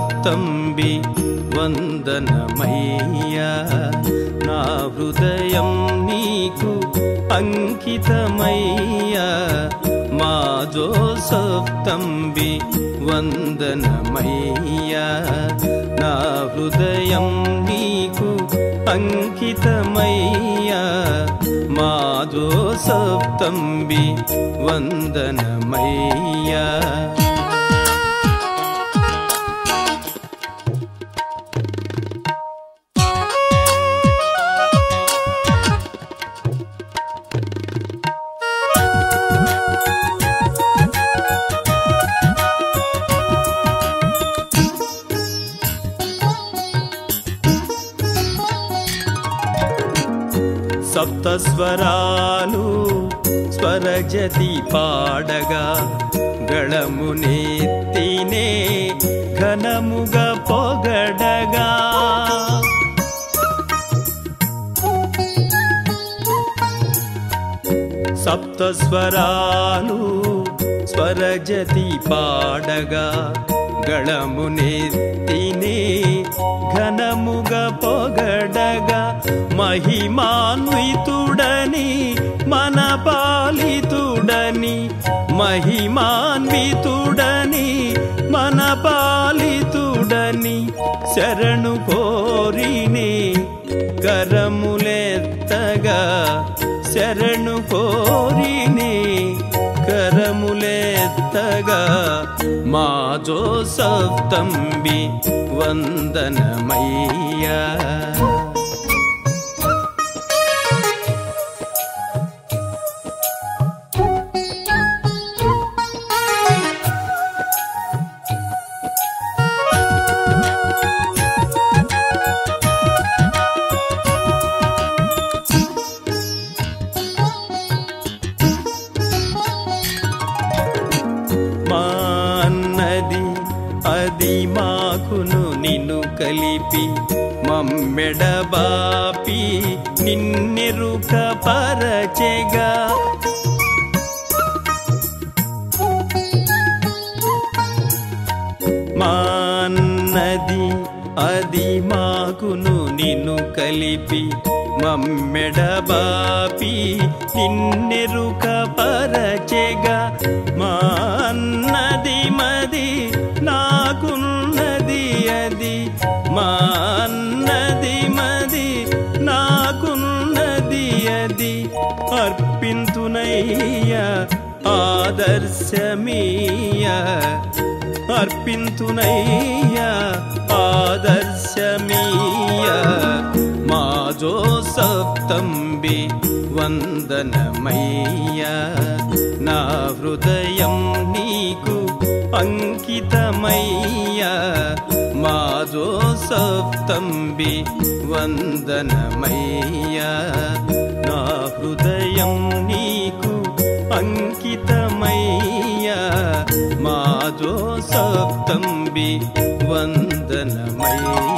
సప్తంబి వందనమయ్యా నా హృదయం నీకు అంకితమయ్యా మా జోసప్తంబి వందనమయ్యా నా హృదయం నీకు అంకితమయ్యా మా జోసప్తంబి వందనమయ్యా సప్తస్వరాలు స్వరజతి పాడగా గళమునెత్తినే ఘనముగా పొగడగా సప్తస్వరాలు స్వరజతి పాడగా గళమునెత్తినే ఘనముగా పొగడగా మహిమాన్వితుడని మన పాలితుడని మహిమాన్వితుడని మన పాలితుడని శరణు కోరినే కరములెత్తగా శరణు కోరినే కరములెత్తగా మా జోసఫ్ తంబి వందనమయ్యా మా అన్నది అది మాకును నిన్ను కలిపి మమ్మెడబాపి నిన్నెరుక పరచెగా మా అన్నది అది మాకును నిన్ను కలిపి మమ్మెడబాపి నిన్నెరుక పరచెగా మా అన్నది మది నాకున్నది అది మా అన్నది మది నాకున్నది అది అర్పింతునయ్యా ఆదర్శమీయ అర్పింతునయ్యా ఆదర్శమీయ మా జోసప్తంబి వందనమయ్యా నా హృదయం నీకు అంకితమయ్యా మా జోసప్తంబి వందనమయ్యా నా హృదయం నీకు అంకితమయ్యా మా జోసప్తంబి వందనమయ్యా